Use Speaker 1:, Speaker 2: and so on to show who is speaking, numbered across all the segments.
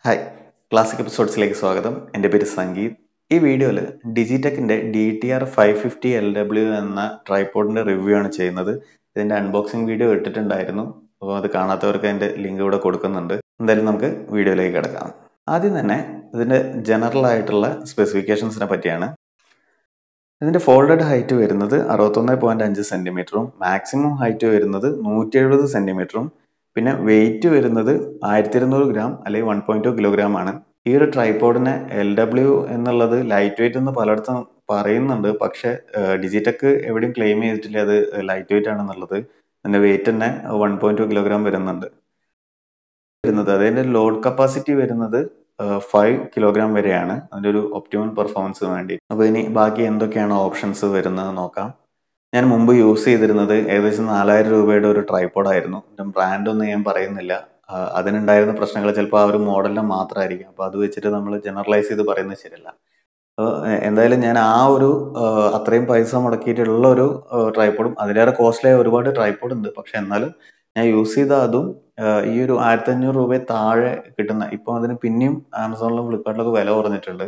Speaker 1: hi classic എപ്പിസോഡ്സിലേക്ക് സ്വാഗതം എൻ്റെ പേര് സംഗീത് ഈ വീഡിയോയിൽ ഡിജിടെക്കിൻ്റെ D T R five fifty L W എന്ന ട്രൈപ്പോഡിൻ്റെ റിവ്യൂ ആണ് ചെയ്യുന്നത് ഇതിൻ്റെ അൺബോക്സിംഗ് വീഡിയോ ഇട്ടിട്ടുണ്ടായിരുന്നു അപ്പോൾ അത് കാണാത്തവർക്ക് അതിൻ്റെ ലിങ്ക് ഇവിടെ കൊടുക്കുന്നുണ്ട് എന്തായാലും നമുക്ക് വീഡിയോയിലേക്ക് കിടക്കാം ആദ്യം തന്നെ ഇതിൻ്റെ ജനറൽ ആയിട്ടുള്ള സ്പെസിഫിക്കേഷൻസിനെ പറ്റിയാണ് ഇതിൻ്റെ ഫോൾഡഡ് ഹൈറ്റ് വരുന്നത് അറുപത്തൊന്ന് പോയിന്റ് അഞ്ച് സെൻറ്റിമീറ്ററും മാക്സിമം ഹൈറ്റ് വരുന്നത് നൂറ്റി എഴുപത് സെൻറ്റിമീറ്ററും പിന്നെ വെയിറ്റ് വരുന്നത് ആയിരത്തി ഇരുന്നൂറ് ഗ്രാം അല്ലെങ്കിൽ വൺ പോയിന്റ് ടു കിലോഗ്രാം ആണ് ഈ ഒരു ട്രൈപ്പോഡിനെ എൽ ഡബ്ല്യു എന്നുള്ളത് ലൈറ്റ് വെയിറ്റ് എന്ന് പലയിടത്തും പറയുന്നുണ്ട് പക്ഷെ ഡിജിടെക് എവിടെയും ക്ലെയിം ചെയ്തിട്ടില്ല അത് ലൈറ്റ് വെയിറ്റ് ആണെന്നുള്ളത് അതിന്റെ വെയിറ്റ് തന്നെ വൺ പോയിന്റ് ടു കിലോഗ്രാം വരുന്നുണ്ട് വരുന്നത് അതിന്റെ ലോഡ് കപ്പാസിറ്റി വരുന്നത് ഫൈവ് കിലോഗ്രാം വരെയാണ് അതിന്റെ ഒരു ഒപ്റ്റിമൽ പെർഫോമൻസിന് വേണ്ടി അപ്പോൾ ഇനി ബാക്കി എന്തൊക്കെയാണ് ഓപ്ഷൻസ് വരുന്നത് നോക്കാം ഞാൻ മുമ്പ് യൂസ് ചെയ്തിരുന്നത് ഏകദേശം നാലായിരം രൂപയുടെ ഒരു ട്രൈപ്പോഡ് ആയിരുന്നു എൻ്റെ ബ്രാൻഡ് ഒന്നും ഞാൻ പറയുന്നില്ല അതിനുണ്ടായിരുന്ന പ്രശ്നങ്ങൾ ചിലപ്പോൾ ആ ഒരു മോഡലിന് മാത്രമായിരിക്കും അപ്പോൾ അത് വെച്ചിട്ട് നമ്മൾ ജനറലൈസ് ചെയ്ത് പറയുന്നത് ശരിയല്ല എന്തായാലും ഞാൻ ആ ഒരു അത്രയും പൈസ മുടക്കിയിട്ടുള്ള ഒരു ട്രൈപ്പോഡും അതിലേറെ കോസ്റ്റ്ലി ആയ ഒരുപാട് ട്രൈപ്പോഡ് ഉണ്ട് പക്ഷെ എന്നാലും ഞാൻ യൂസ് ചെയ്ത അതും ഈ ഒരു ആയിരത്തി അഞ്ഞൂറ് രൂപ താഴെ കിട്ടുന്ന ഇപ്പോൾ അതിന് പിന്നെയും ആമസോണിലും ഫ്ലിപ്കാർട്ടിലൊക്കെ വില കുറഞ്ഞിട്ടുണ്ട്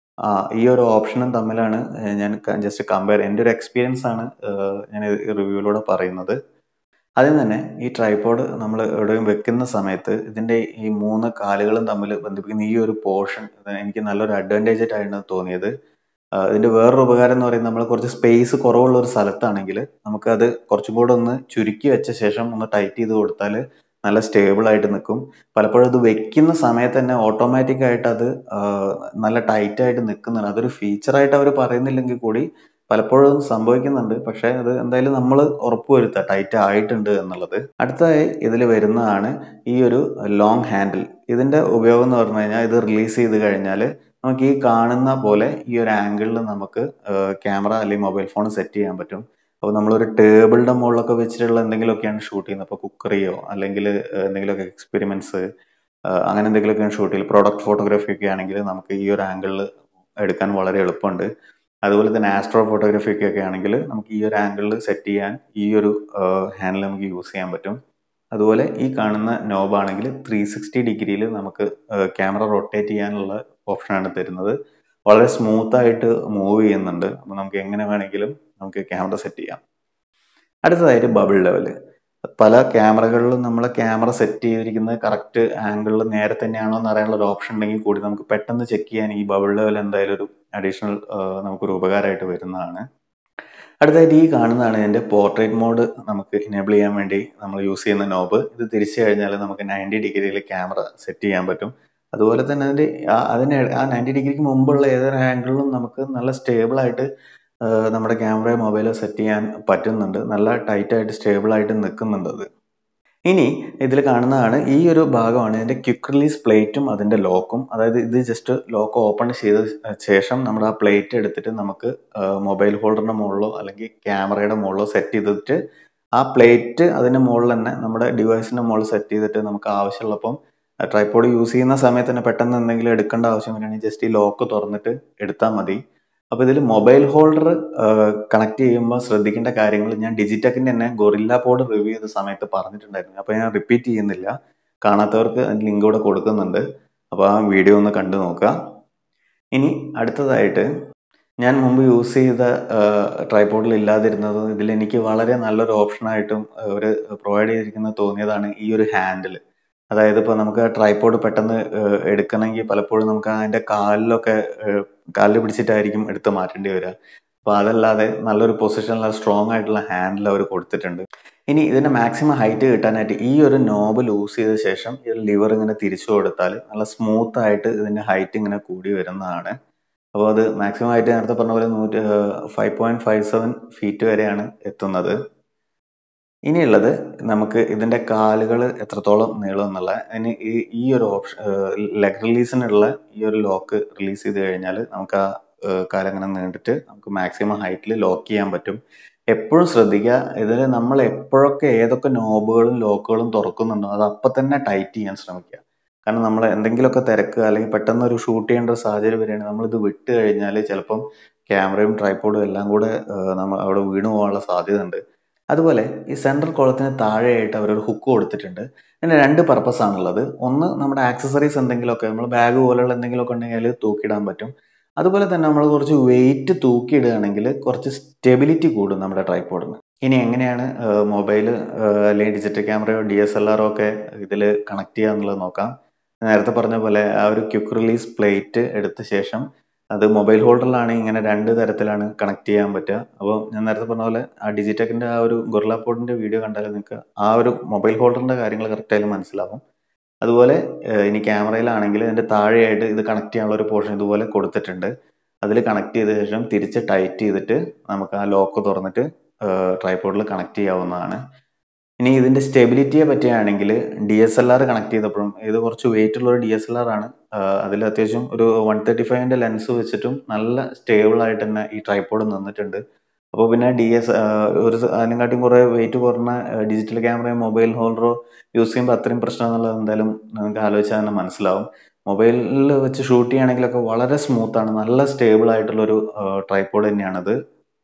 Speaker 1: ഈ ഒരു ഓപ്ഷനും തമ്മിലാണ് ഞാൻ ജസ്റ്റ് കമ്പയർ എൻ്റെ ഒരു എക്സ്പീരിയൻസ് ആണ് ഞാൻ റിവ്യൂയിലൂടെ പറയുന്നത് ആദ്യം തന്നെ ഈ ട്രൈപ്പോഡ് നമ്മൾ എവിടെയും വെക്കുന്ന സമയത്ത് ഇതിൻ്റെ ഈ മൂന്ന് കാലുകളും തമ്മിൽ ബന്ധിപ്പിക്കുന്ന ഈ ഒരു പോർഷൻ എനിക്ക് നല്ലൊരു അഡ്വാൻറ്റേജ് ആയിട്ടാണ് തോന്നിയത് ഇതിൻ്റെ വേറൊരു ഉപകാരം എന്ന് പറയുന്നത് നമ്മൾ കുറച്ച് സ്പേസ് കുറവുള്ള ഒരു സ്ഥലത്താണെങ്കിൽ നമുക്കത് കുറച്ചും കൂടെ ഒന്ന് ചുരുക്കി വെച്ച ശേഷം ഒന്ന് ടൈറ്റ് ചെയ്ത് കൊടുത്താൽ നല്ല സ്റ്റേബിൾ ആയിട്ട് നിൽക്കും പലപ്പോഴും അത് വെക്കുന്ന സമയത്ത് തന്നെ ഓട്ടോമാറ്റിക് ആയിട്ട് അത് നല്ല ടൈറ്റ് ആയിട്ട് നിൽക്കുന്നുണ്ട് അതൊരു ഫീച്ചറായിട്ട് അവർ പറയുന്നില്ലെങ്കിൽ കൂടി പലപ്പോഴും സംഭവിക്കുന്നുണ്ട് പക്ഷെ അത് എന്തായാലും നമ്മൾ ഉറപ്പുവരുത്തുക ടൈറ്റ് ആയിട്ടുണ്ട് എന്നുള്ളത് അടുത്തതായി ഇതിൽ വരുന്നതാണ് ഈ ഒരു ലോങ് ഹാൻഡിൽ ഇതിന്റെ ഉപയോഗം എന്ന് പറഞ്ഞു കഴിഞ്ഞാൽ ഇത് റിലീസ് ചെയ്ത് കഴിഞ്ഞാൽ നമുക്ക് ഈ കാണുന്ന പോലെ ഈ ഒരു ആംഗിളിൽ നമുക്ക് ക്യാമറ അല്ലെങ്കിൽ മൊബൈൽ ഫോൺ സെറ്റ് ചെയ്യാൻ പറ്റും അപ്പോൾ നമ്മളൊരു ടേബിളിന്റെ മുകളിലൊക്കെ വെച്ചിട്ടുള്ള എന്തെങ്കിലുമൊക്കെയാണ് ഷൂട്ട് ചെയ്യുന്നത് അപ്പോൾ കുക്കറിയോ അല്ലെങ്കിൽ എന്തെങ്കിലുമൊക്കെ എക്സ്പെരിമെന്റ്സ് അങ്ങനെ എന്തെങ്കിലുമൊക്കെയാണ് ഷൂട്ട് ചെയ്യുന്നത് പ്രോഡക്റ്റ് ഫോട്ടോഗ്രാഫി ഒക്കെ ആണെങ്കിൽ നമുക്ക് ഈ ഒരു ആംഗിളിൽ എടുക്കാൻ വളരെ എളുപ്പമുണ്ട് അതുപോലെ തന്നെ ആസ്ട്രോ ഫോട്ടോഗ്രാഫി ഒക്കെ ആണെങ്കിൽ നമുക്ക് ഈ ഒരു ആംഗിളിൽ സെറ്റ് ചെയ്യാൻ ഈ ഒരു ഹാൻഡിൽ നമുക്ക് യൂസ് ചെയ്യാൻ പറ്റും അതുപോലെ ഈ കാണുന്ന നോബ് ആണെങ്കിൽ ത്രീ സിക്സ്റ്റി ഡിഗ്രിയിൽ നമുക്ക് ക്യാമറ റൊട്ടേറ്റ് ചെയ്യാനുള്ള ഓപ്ഷനാണ് തരുന്നത് വളരെ സ്മൂത്ത് ആയിട്ട് മൂവ് ചെയ്യുന്നുണ്ട് അപ്പോൾ നമുക്ക് എങ്ങനെ വേണമെങ്കിലും നമുക്ക് ക്യാമറ സെറ്റ് ചെയ്യാം അടുത്തതായിട്ട് ബബിൾ ലെവല് പല ക്യാമറകളിലും നമ്മൾ ക്യാമറ സെറ്റ് ചെയ്തിരിക്കുന്നത് കറക്റ്റ് ആംഗിളിൽ നേരെ തന്നെയാണോ എന്ന് അറിയാനുള്ള ഒരു ഓപ്ഷൻ ഉണ്ടെങ്കിൽ കൂടി നമുക്ക് പെട്ടെന്ന് ചെക്ക് ചെയ്യാൻ ഈ ബബിൾ ലെവൽ എന്തായാലും ഒരു അഡീഷണൽ നമുക്കൊരു ഉപകാരമായിട്ട് വരുന്നതാണ് അടുത്തായിട്ട് ഈ കാണുന്നതാണ് ഇതിൻ്റെ പോർട്രേറ്റ് മോഡ് നമുക്ക് ഇനേബിൾ ചെയ്യാൻ വേണ്ടി നമ്മൾ യൂസ് ചെയ്യുന്ന നോബ് ഇത് തിരിച്ചു കഴിഞ്ഞാൽ നമുക്ക് നയൻറ്റി ഡിഗ്രിയിൽ ക്യാമറ സെറ്റ് ചെയ്യാൻ പറ്റും അതുപോലെ തന്നെ അതിൻ്റെ അതിന് ആ നയൻറ്റി ഡിഗ്രിക്ക് മുമ്പുള്ള ഏതൊരു ആംഗിളിലും നമുക്ക് നല്ല സ്റ്റേബിൾ ആയിട്ട് നമ്മുടെ ക്യാമറയോ മൊബൈലോ സെറ്റ് ചെയ്യാൻ പറ്റുന്നുണ്ട് നല്ല ടൈറ്റ് ആയിട്ട് സ്റ്റേബിൾ ആയിട്ട് നിൽക്കുന്നുണ്ട് അത് ഇനി ഇതിൽ കാണുന്നതാണ് ഈ ഒരു ഭാഗമാണ് ഇതിന്റെ ക്വിക്ക് റിലീസ് പ്ലേറ്റും അതിന്റെ ലോക്കും അതായത് ഇത് ജസ്റ്റ് ലോക്ക് ഓപ്പൺ ചെയ്ത ശേഷം നമ്മൾ ആ പ്ലേറ്റ് എടുത്തിട്ട് നമുക്ക് മൊബൈൽ ഹോൾഡറിന്റെ മുകളിലോ അല്ലെങ്കിൽ ക്യാമറയുടെ മുകളിലോ സെറ്റ് ചെയ്തിട്ട് ആ പ്ലേറ്റ് അതിന്റെ മുകളിൽ തന്നെ നമ്മുടെ ഡിവൈസിന്റെ മുകളിൽ സെറ്റ് ചെയ്തിട്ട് നമുക്ക് ആവശ്യമുള്ളപ്പം ട്രൈപ്പോഡ് യൂസ് ചെയ്യുന്ന സമയത്ത് തന്നെ പെട്ടെന്ന് എന്തെങ്കിലും എടുക്കേണ്ട ആവശ്യം വരികയാണെങ്കിൽ ജസ്റ്റ് ഈ ലോക്ക് തുറന്നിട്ട് എടുത്താൽ മതി അപ്പോൾ ഇതിൽ മൊബൈൽ ഹോൾഡർ കണക്ട് ചെയ്യുമ്പോൾ ശ്രദ്ധിക്കേണ്ട കാര്യങ്ങൾ ഞാൻ ഡിജിടെക്കിന്റെ തന്നെ ഗൊറില്ല പോഡ് റിവ്യൂ ചെയ്ത സമയത്ത് പറഞ്ഞിട്ടുണ്ടായിരുന്നു അപ്പോൾ ഞാൻ റിപ്പീറ്റ് ചെയ്യുന്നില്ല കാണാത്തവർക്ക് അതിന് ലിങ്ക് കൂടെ കൊടുക്കുന്നുണ്ട് അപ്പോൾ ആ വീഡിയോ ഒന്ന് കണ്ടു നോക്കുക ഇനി അടുത്തതായിട്ട് ഞാൻ മുമ്പ് യൂസ് ചെയ്ത ട്രൈപോഡിൽ ഇല്ലാതിരുന്നതും ഇതിൽ എനിക്ക് വളരെ നല്ലൊരു ഓപ്ഷനായിട്ടും അവർ പ്രൊവൈഡ് ചെയ്തിരിക്കുന്നത് തോന്നിയതാണ് ഈ ഒരു ഹാൻഡിൽ അതായത് ഇപ്പോൾ നമുക്ക് ട്രൈപോഡ് പെട്ടെന്ന് എടുക്കണമെങ്കിൽ പലപ്പോഴും നമുക്ക് അതിൻ്റെ കാലിലൊക്കെ കാലിൽ പിടിച്ചിട്ടായിരിക്കും എടുത്ത് മാറ്റേണ്ടി വരിക അപ്പോൾ അതല്ലാതെ നല്ലൊരു പൊസിഷനിൽ സ്ട്രോങ് ആയിട്ടുള്ള ഹാൻഡിൽ അവർ കൊടുത്തിട്ടുണ്ട് ഇനി ഇതിൻ്റെ മാക്സിമം ഹൈറ്റ് കിട്ടാനായിട്ട് ഈ ഒരു നോബ് ലൂസ് ചെയ്ത ശേഷം ഈ ഒരു ലിവർ ഇങ്ങനെ തിരിച്ചു കൊടുത്താൽ നല്ല സ്മൂത്ത് ആയിട്ട് ഇതിൻ്റെ ഹൈറ്റ് ഇങ്ങനെ കൂടി വരുന്നതാണ് അപ്പോൾ അത് മാക്സിമം ഹൈറ്റ് നേരത്തെ പറഞ്ഞ പോലെ നൂറ്റി five point five seven feet വരെയാണ് എത്തുന്നത് ഇനിയുള്ളത് നമുക്ക് ഇതിന്റെ കാലുകൾ എത്രത്തോളം നീളം എന്നുള്ള അതിന് ഈ ഈ ഒരു ഓപ്ഷൻ ലെഗ് റിലീസിനുള്ള ഈ ഒരു ലോക്ക് റിലീസ് ചെയ്ത് കഴിഞ്ഞാൽ നമുക്ക് ആ കാലങ്ങനെ നീണ്ടിട്ട് നമുക്ക് മാക്സിമം ഹൈറ്റിൽ ലോക്ക് ചെയ്യാൻ പറ്റും എപ്പോഴും ശ്രദ്ധിക്കുക ഇതിൽ നമ്മൾ എപ്പോഴൊക്കെ ഏതൊക്കെ നോബുകളും ലോക്കുകളും തുറക്കുന്നുണ്ടോ അത് അപ്പം തന്നെ ടൈറ്റ് ചെയ്യാൻ ശ്രമിക്കുക കാരണം നമ്മൾ എന്തെങ്കിലുമൊക്കെ തിരക്കുക അല്ലെങ്കിൽ പെട്ടെന്ന് ഒരു ഷൂട്ട് ചെയ്യേണ്ട ഒരു സാഹചര്യം വരികയാണെങ്കിൽ നമ്മളിത് വിട്ട് കഴിഞ്ഞാൽ ചിലപ്പം ക്യാമറയും ട്രൈപ്പോഡും എല്ലാം കൂടെ നമ്മൾ അവിടെ വീണു പോകാനുള്ള സാധ്യത ഉണ്ട് അതുപോലെ ഈ സെൻട്രൽ കോളത്തിന് താഴെയായിട്ട് അവരൊരു ഹുക്ക് കൊടുത്തിട്ടുണ്ട് ഇതിന് രണ്ട് പർപ്പസ് ആണുള്ളത് ഒന്ന് നമ്മുടെ ആക്സസറീസ് എന്തെങ്കിലുമൊക്കെ നമ്മൾ ബാഗ് പോലുള്ള എന്തെങ്കിലുമൊക്കെ ഉണ്ടെങ്കിൽ അതിൽ തൂക്കിയിടാൻ പറ്റും അതുപോലെ തന്നെ നമ്മൾ കുറച്ച് വെയിറ്റ് തൂക്കിയിടുകയാണെങ്കിൽ കുറച്ച് സ്റ്റെബിലിറ്റി കൂടും നമ്മുടെ ട്രൈപ്പോഡിന് ഇനി എങ്ങനെയാണ് മൊബൈൽ അല്ലെങ്കിൽ ഡിജിറ്റൽ ക്യാമറയോ ഡി എസ് എൽ ആറോ ഒക്കെ ഇതിൽ കണക്ട് ചെയ്യുക എന്നുള്ളത് നോക്കാം നേരത്തെ പറഞ്ഞ പോലെ ആ ഒരു ക്വിക്ക് റിലീസ് പ്ലേറ്റ് എടുത്ത ശേഷം അത് മൊബൈൽ ഹോൾഡറിലാണെങ്കിൽ ഇങ്ങനെ രണ്ട് തരത്തിലാണ് കണക്ട് ചെയ്യാൻ പറ്റുക അപ്പോൾ ഞാൻ നേരത്തെ പറഞ്ഞ പോലെ ആ ഡിജിടെക്കിൻ്റെ ആ ഒരു ഗൊറില്ല പോഡിൻ്റെ വീഡിയോ കണ്ടാൽ നിങ്ങൾക്ക് ആ ഒരു മൊബൈൽ ഹോൾഡറിൻ്റെ കാര്യങ്ങൾ കറക്റ്റായാലും മനസ്സിലാവും അതുപോലെ ഏഹ്, ഇനി ക്യാമറയിലാണെങ്കിൽ ഇതിൻ്റെ താഴെയായിട്ട് ഇത് കണക്ട് ചെയ്യാനുള്ള ഒരു പോർഷൻ ഇതുപോലെ കൊടുത്തിട്ടുണ്ട് അതിൽ കണക്ട് ചെയ്ത ശേഷം തിരിച്ച് ടൈറ്റ് ചെയ്തിട്ട് നമുക്ക് ആ ലോക്ക് തുറന്നിട്ട് ട്രൈപ്പോഡിൽ കണക്ട് ചെയ്യാവുന്നതാണ് ഇനി ഇതിന്റെ സ്റ്റെബിലിറ്റിയെ പറ്റിയാണെങ്കിൽ D S L R connect ചെയ്തപ്പോഴും ഇത് കുറച്ച് വെയിറ്റ് ഉള്ള ഒരു ഡി എസ് എൽ ആർ ആണ് അതിൽ അത്യാവശ്യം ഒരു വൺ തേർട്ടി ഫൈവിന്റെ ലെൻസ് വെച്ചിട്ടും നല്ല സ്റ്റേബിൾ ആയിട്ട് തന്നെ ഈ ട്രൈപ്പോഡ് നിന്നിട്ടുണ്ട് അപ്പോൾ പിന്നെ ഡി എസ് ഒരു സ- അതിനെക്കാട്ടിയും കുറേ വെയിറ്റ് കുറഞ്ഞ ഡിജിറ്റൽ ക്യാമറയോ മൊബൈൽ ഹോൾഡറോ യൂസ് ചെയ്യുമ്പോൾ അത്രയും പ്രശ്നം എന്നുള്ളത് എന്തായാലും നിങ്ങൾക്ക് ആലോചിച്ചാൽ തന്നെ മനസ്സിലാവും മൊബൈലിൽ വെച്ച് ഷൂട്ട് ചെയ്യുകയാണെങ്കിലൊക്കെ വളരെ സ്മൂത്ത് ആണ് നല്ല സ്റ്റേബിൾ ആയിട്ടുള്ള ഒരു ട്രൈപ്പോഡ് തന്നെയാണത്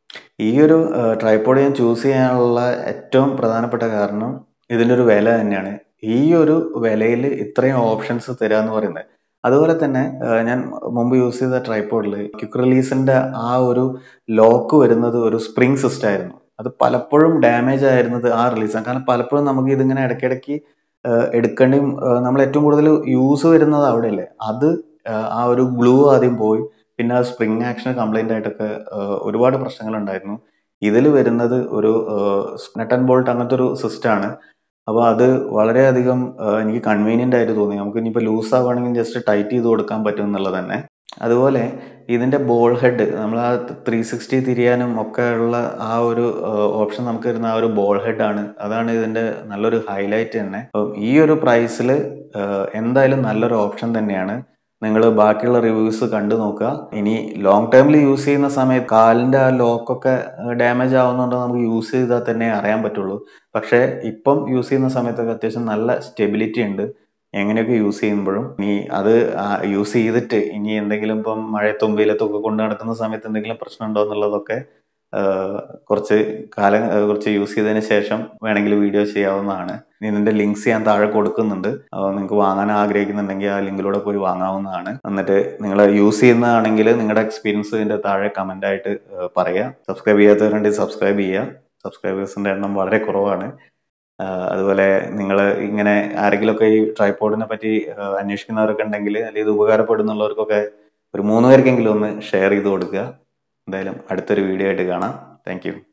Speaker 1: ഈ ഒരു ട്രൈപ്പോഡ് ഞാൻ ചൂസ് ചെയ്യാനുള്ള ഏറ്റവും പ്രധാനപ്പെട്ട കാരണം ഇതിൻ്റെ ഒരു വില തന്നെയാണ് ഈ ഒരു വിലയിൽ ഇത്രയും ഓപ്ഷൻസ് തരിക എന്ന് പറയുന്നത് അതുപോലെ തന്നെ ആ, ഞാൻ മുമ്പ് യൂസ് ചെയ്ത ട്രൈപ്പോഡിൽ ക്വിക്ക് റിലീസിന്റെ ആ ഒരു ലോക്ക് വരുന്നത് ഒരു സ്പ്രിംഗ് സിസ്റ്റം ആയിരുന്നു അത് പലപ്പോഴും ഡാമേജ് ആയിരുന്നത് ആ റിലീസാണ് കാരണം പലപ്പോഴും നമുക്ക് ഇതിങ്ങനെ ഇടയ്ക്കിടയ്ക്ക് ആ, എടുക്കേണ്ടിയും ആ, നമ്മൾ ഏറ്റവും കൂടുതൽ യൂസ് വരുന്നത് അവിടെയല്ലേ അത് ആ, ആ ഒരു ഗ്ലൂ ആദ്യം പോയി പിന്നെ ആ സ്പ്രിംഗ് ആക്ഷൻ കംപ്ലൈന്റ് ആയിട്ടൊക്കെ ആ, ഒരുപാട് പ്രശ്നങ്ങൾ ഉണ്ടായിരുന്നു ഇതിൽ വരുന്നത് ഒരു നെട്ട് ആൻഡ് ബോൾട്ട് അങ്ങനത്തെ ഒരു സിസ്റ്റമാണ് അപ്പോൾ അത് വളരെയധികം ആ, എനിക്ക് കൺവീനിയൻ്റ് ആയിട്ട് തോന്നി നമുക്ക് ഇനിയിപ്പോൾ ലൂസ് ആവുകയാണെങ്കിൽ ജസ്റ്റ് ടൈറ്റ് ചെയ്ത് കൊടുക്കാൻ പറ്റും എന്നുള്ളത് തന്നെ അതുപോലെ ഇതിൻ്റെ ബോൾ ഹെഡ് നമ്മൾ ആ ത്രീ സിക്സ്റ്റി തിരിയാനും ഒക്കെ ഉള്ള ആ ഒരു ഓപ്ഷൻ നമുക്ക് വരുന്ന ആ ഒരു ബോൾ ഹെഡ് ആണ് അതാണ് ഇതിൻ്റെ നല്ലൊരു ഹൈലൈറ്റ് തന്നെ അപ്പം ഈ ഒരു പ്രൈസിൽ എന്തായാലും നല്ലൊരു ഓപ്ഷൻ തന്നെയാണ് നിങ്ങൾ ബാക്കിയുള്ള റിവ്യൂസ് കണ്ടു നോക്കുക ഇനി ലോങ് ടേമിൽ യൂസ് ചെയ്യുന്ന സമയത്ത് കാലിന്റെ ആ ലോക്കൊക്കെ ഡാമേജ് ആവുന്നുണ്ടോ നമുക്ക് യൂസ് ചെയ്താൽ തന്നെ അറിയാൻ പറ്റുള്ളൂ പക്ഷേ ഇപ്പം യൂസ് ചെയ്യുന്ന സമയത്തൊക്കെ അത്യാവശ്യം നല്ല സ്റ്റെബിലിറ്റി ഉണ്ട് എങ്ങനെയൊക്കെ യൂസ് ചെയ്യുമ്പോഴും ഇനി അത് യൂസ് ചെയ്തിട്ട് ഇനി എന്തെങ്കിലും ഇപ്പം മഴയത്തും വെയിലത്തൊക്കെ കൊണ്ട് നടക്കുന്ന സമയത്ത് എന്തെങ്കിലും പ്രശ്നം ഉണ്ടോ എന്നുള്ളതൊക്കെ ആ, കുറച്ച് കാലം ആ, കുറച്ച് യൂസ് ചെയ്തതിന് ശേഷം വേണമെങ്കിൽ വീഡിയോ ചെയ്യാവുന്നതാണ് ഇനി ഇതിന്റെ ലിങ്ക്സ് ഞാൻ താഴെ കൊടുക്കുന്നുണ്ട് അപ്പോൾ നിങ്ങൾക്ക് വാങ്ങാൻ ആഗ്രഹിക്കുന്നുണ്ടെങ്കിൽ ആ ലിങ്കിലൂടെ പോയി വാങ്ങാവുന്നതാണ് എന്നിട്ട് നിങ്ങൾ യൂസ് ചെയ്യുന്നതാണെങ്കിൽ നിങ്ങളുടെ എക്സ്പീരിയൻസ് ഇതിന്റെ താഴെ കമന്റ് ആയിട്ട് ആ, പറയുക സബ്സ്ക്രൈബ് ചെയ്യാത്തവരുണ്ടെങ്കിൽ സബ്സ്ക്രൈബ് ചെയ്യുക സബ്സ്ക്രൈബേഴ്സിന്റെ എണ്ണം വളരെ കുറവാണ് ആ, അതുപോലെ നിങ്ങൾ ഇങ്ങനെ ആരെങ്കിലുമൊക്കെ ഈ ട്രൈപ്പോഡിനെ പറ്റി ആ, അന്വേഷിക്കുന്നവരൊക്കെ ഉണ്ടെങ്കിൽ അല്ലെങ്കിൽ ഇത് ഉപകാരപ്പെടുന്നുള്ളവർക്കൊക്കെ ഒരു മൂന്ന് പേർക്കെങ്കിലും ഒന്ന് ഷെയർ ചെയ്ത് കൊടുക്കുക എന്തായാലും അടുത്തൊരു വീഡിയോ ആയിട്ട് കാണാം താങ്ക്